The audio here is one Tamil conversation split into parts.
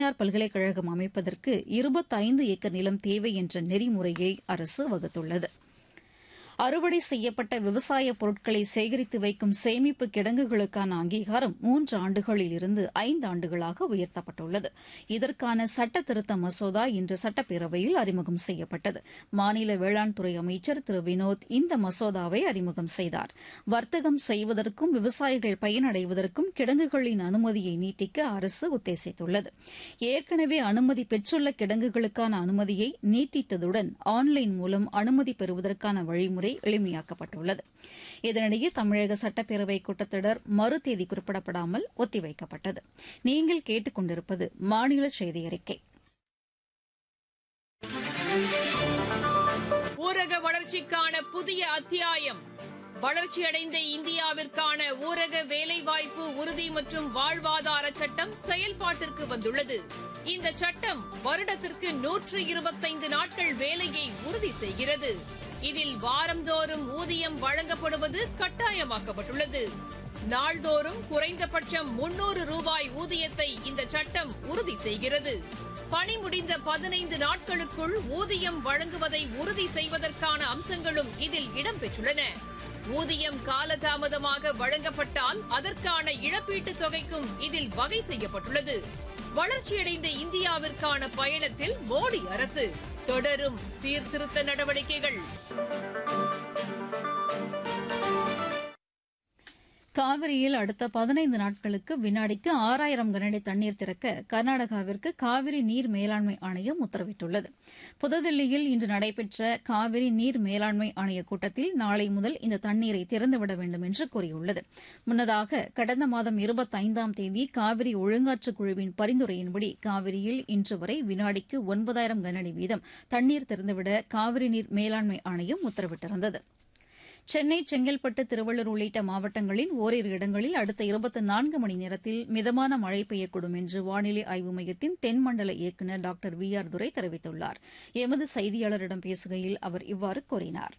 தனியார் பல்கலைக்கழகம் அமைப்பதற்கு இருபத்தைந்து ஏக்கர் நிலம் தேவை என்ற நெறிமுறையை அரசு வகுத்துள்ளது அறுவடை செய்யப்பட்ட விவசாய பொருட்களை சேகரித்து வைக்கும் சேமிப்பு கிடங்குகளுக்கான அங்கீகாரம் மூன்று ஆண்டுகளில் இருந்து ஐந்து ஆண்டுகளாக உயர்த்தப்பட்டுள்ளது இதற்கான சட்ட திருத்த மசோதா இன்று சட்டப்பேரவையில் அறிமுகம் செய்யப்பட்டது மாநில வேளாண் துறை அமைச்சர் திரு வினோத் இந்த மசோதாவை அறிமுகம் செய்தார் வர்த்தகம் செய்வதற்கும் விவசாயிகள் பயனடைவதற்கும் கிடங்குகளின் அனுமதியை நீட்டிக்க அரசு உத்தேசித்துள்ளது ஏற்கனவே அனுமதி பெற்றுள்ள கிடங்குகளுக்கான அனுமதியை நீட்டித்ததுடன் ஆன்லைன் மூலம் அனுமதி பெறுவதற்கான வழிமுறை எளிமையாக்கப்பட்டுள்ளது இதனிடையே தமிழக சட்டப்பேரவை கூட்டத்தொடர் மறு தேதி குறிப்பிடப்படாமல் ஒத்திவைக்கப்பட்டது நீங்கள் கேட்டுக் கொண்டிருப்பது மாநில செய்தி அறிக்கை ஊரக வளர்ச்சிக்கான புதிய அத்தியாயம் வளர்ச்சியடைந்த இந்தியாவிற்கான ஊரக வேலைவாய்ப்பு உறுதி மற்றும் வாழ்வாதார சட்டம் செயல்பாட்டிற்கு வந்துள்ளது இந்த சட்டம் வருடத்திற்கு நூற்று இருபத்தைந்து நாட்கள் வேலையை உறுதி செய்கிறது இதில் வாரந்தோறும் ஊதியம் வழங்கப்படுவது கட்டாயமாக்கப்பட்டுள்ளது நாள்தோறும் குறைந்தபட்சம் முன்னூறு ரூபாய் ஊதியத்தை இந்த சட்டம் உறுதி செய்கிறது பணி முடிந்த பதினைந்து நாட்களுக்குள் ஊதியம் வழங்குவதை உறுதி செய்வதற்கான அம்சங்களும் இதில் இடம்பெற்றுள்ளன ஊதியம் காலதாமதமாக வழங்கப்பட்டால் அதற்கான இழப்பீட்டுத் தொகைக்கும் இதில் வகை செய்யப்பட்டுள்ளது வளர்ச்சியடைந்த இந்தியாவிற்கான பயணத்தில் மோடி அரசு தொடரும் சீர்திருத்த நடவடிக்கைகள் காவிரியில் அடுத்த பதினைந்து நாட்களுக்கு வினாடிக்கு ஆறாயிரம் கனஅடி தண்ணீர் திறக்க கர்நாடகாவிற்கு காவிரி நீர் மேலாண்மை ஆணையம் உத்தரவிட்டுள்ளது புதுதில்லியில் இன்று நடைபெற்ற காவிரி நீர் மேலாண்மை ஆணைய கூட்டத்தில் நாளை முதல் இந்த தண்ணீரை திறந்துவிட வேண்டும் என்று கூறியுள்ளது முன்னதாக கடந்த மாதம் இருபத்தைந்தாம் தேதி காவிரி ஒழுங்காற்று குழுவின் பரிந்துரையின்படி காவிரியில் இன்று வரை வினாடிக்கு ஒன்பதாயிரம் கனஅடி வீதம் தண்ணீர் திறந்துவிட காவிரி நீர் மேலாண்மை ஆணையம் உத்தரவிட்டிருந்தது சென்னை செங்கல்பட்டு திருவள்ளூர் உள்ளிட்ட மாவட்டங்களின் ஓரிரு இடங்களில் அடுத்த இருபத்தி நான்கு மணி நேரத்தில் மிதமான மழை பெய்யக்கூடும் என்று வானிலை ஆய்வு மையத்தின் தென்மண்டல இயக்குநர் டாக்டர் வி ஆர் துரை தெரிவித்துள்ளார் எமது செய்தியாளரிடம் பேசுகையில் அவர் இவ்வாறு கூறினார்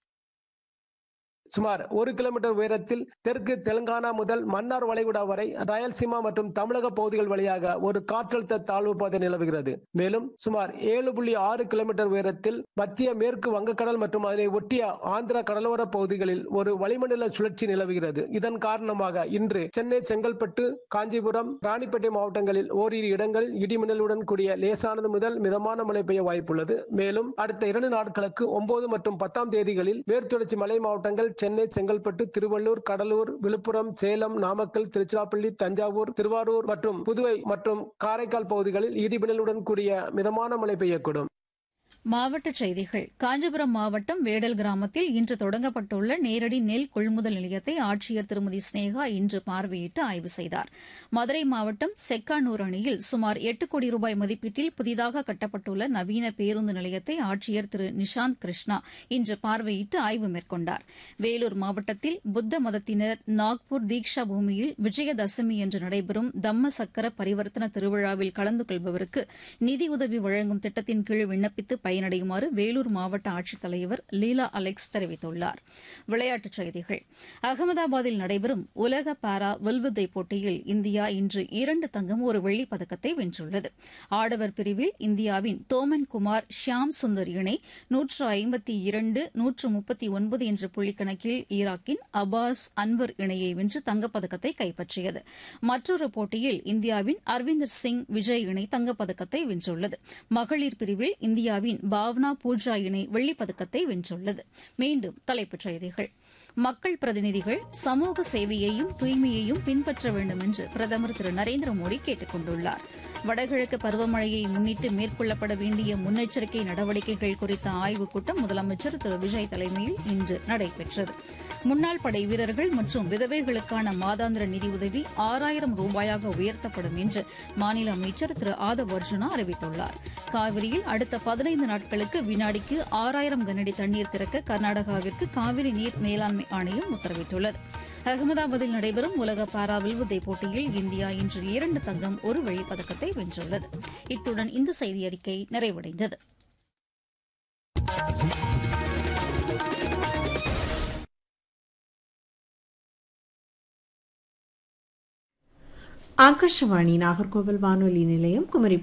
சுமார் ஒரு கிலோமீட்டர் உயரத்தில் தெற்கு தெலுங்கானா முதல் மன்னார் வளைகுடா வரை ரயல்சீமா மற்றும் தமிழக பகுதிகள் வழியாக ஒரு காற்றழுத்த தாழ்வு பாதை நிலவுகிறது மேலும் சுமார் ஏழு புள்ளி ஆறு கிலோமீட்டர் உயரத்தில் மத்திய மேற்கு வங்கக்கடல் மற்றும் அதனை ஒட்டிய ஆந்திர கடலோர பகுதிகளில் ஒரு வளிமண்டல சுழற்சி நிலவுகிறது இதன் காரணமாக இன்று சென்னை செங்கல்பட்டு காஞ்சிபுரம் ராணிப்பேட்டை மாவட்டங்களில் ஓரிரு இடங்களில் இடிமின்னலுடன் கூடிய லேசானது முதல் மிதமான மழை பெய்ய வாய்ப்புள்ளது மேலும் அடுத்த இரண்டு நாட்களுக்கு ஒன்பது மற்றும் பத்தாம் தேதிகளில் மேற்குத்தொடர்ச்சி மலை மாவட்டங்கள் சென்னை செங்கல்பட்டு திருவள்ளூர் கடலூர் விழுப்புரம் சேலம் நாமக்கல் திருச்சிராப்பள்ளி தஞ்சாவூர் திருவாரூர் மற்றும் புதுவை மற்றும் காரைக்கால் பகுதிகளில் இடிமின்னலுடன் கூடிய மிதமான மழை பெய்யக்கூடும் மாவட்டச் செய்திகள் காஞ்சிபுரம் மாவட்டம் வேடல் கிராமத்தில் இன்று தொடங்கப்பட்டுள்ள நேரடி நெல் கொள்முதல் நிலையத்தை ஆட்சியர் திருமதி ஸ்னேகா இன்று பார்வையிட்டு ஆய்வு செய்தார் மதுரை மாவட்டம் செக்கானூர் அணியில் சுமார் எட்டு கோடி ரூபாய் மதிப்பீட்டில் புதிதாக கட்டப்பட்டுள்ள நவீன பேருந்து நிலையத்தை ஆட்சியர் திரு நிஷாந்த் கிருஷ்ணா இன்று பார்வையிட்டு ஆய்வு மேற்கொண்டார் வேலூர் மாவட்டத்தில் புத்த மதத்தினர் நாக்பூர் தீக்ஷா பூமியில் விஜயதசமி என்று நடைபெறும் தம்ம சக்கர பரிவர்த்தன திருவிழாவில் கலந்து கொள்பவருக்கு நிதியுதவி வழங்கும் திட்டத்தின் கீழ் விண்ணப்பித்து பயனடையுமாறு வேலூர் மாவட்ட ஆட்சித்தலைவர் லீலா அலெக்ஸ் தெரிவித்துள்ளார் விளையாட்டுச் செய்திகள் அகமதாபாத்தில் நடைபெறும் உலக பாரா வில்வித்தை போட்டியில் இந்தியா இன்று இரண்டு தங்கம் ஒரு வெள்ளிப் பதக்கத்தை வென்றுள்ளது ஆடவர் பிரிவில் இந்தியாவின் தோமன் குமார் ஷியாம் சுந்தர் இணை நூற்று ஐம்பத்தி இரண்டு நூற்று முப்பத்தி ஒன்பது என்ற புள்ளிக்கணக்கில் ஈராக்கின் அபாஸ் அன்வர் இணையை வென்று தங்கப்பதக்கத்தை கைப்பற்றியது மற்றொரு போட்டியில் இந்தியாவின் அரவிந்தர் சிங் விஜய் இணை தங்கப்பதக்கத்தை வென்றுள்ளது மகளிர் பிரிவில் இந்தியாவின் பாவ்னா பூஜா இணை வெள்ளிப்பதக்கத்தை வென்றுள்ளது மீண்டும் தலைப்புச் செய்திகள் மக்கள் பிரதிநிதிகள் சமூக சேவையையும் தூய்மையையும் பின்பற்ற வேண்டும் என்று பிரதமர் திரு நரேந்திர மோடி கேட்டுக் கொண்டுள்ளார் வடகிழக்கு பருவமழையை முன்னிட்டு மேற்கொள்ளப்பட வேண்டிய முன்னெச்சரிக்கை நடவடிக்கைகள் குறித்த ஆய்வுக் கூட்டம் முதலமைச்சர் திரு விஜய் தலைமையில் இன்று நடைபெற்றது முன்னாள் படை வீரர்கள் மற்றும் விதவைகளுக்கான மாதாந்திர நிதியுதவி ஆறாயிரம் ரூபாயாக உயர்த்தப்படும் என்று மாநில அமைச்சர் திரு ஆதவ் அர்ஜுனா அறிவித்துள்ளார் காவிரியில் அடுத்த பதினைந்து நாட்களுக்கு வினாடிக்கு ஆறாயிரம் கனஅடி தண்ணீர் திறக்க கர்நாடகாவிற்கு காவிரி நீர் மேலாண்மை ஆணையம் உத்தரவிட்டுள்ளது அகமதாபாத்தில் நடைபெறும் உலக பாரா வில்வித்தை போட்டியில் இந்தியா இன்று இரண்டு தங்கம் ஒரு வெள்ளிப் பதக்கத்தை வென்றுள்ளது இத்துடன் இந்த செய்தியறிக்கை நிறைவடைந்தது ஆகாஷவாணி நாகர்கோவில் வானொலி நிலையம் குமரி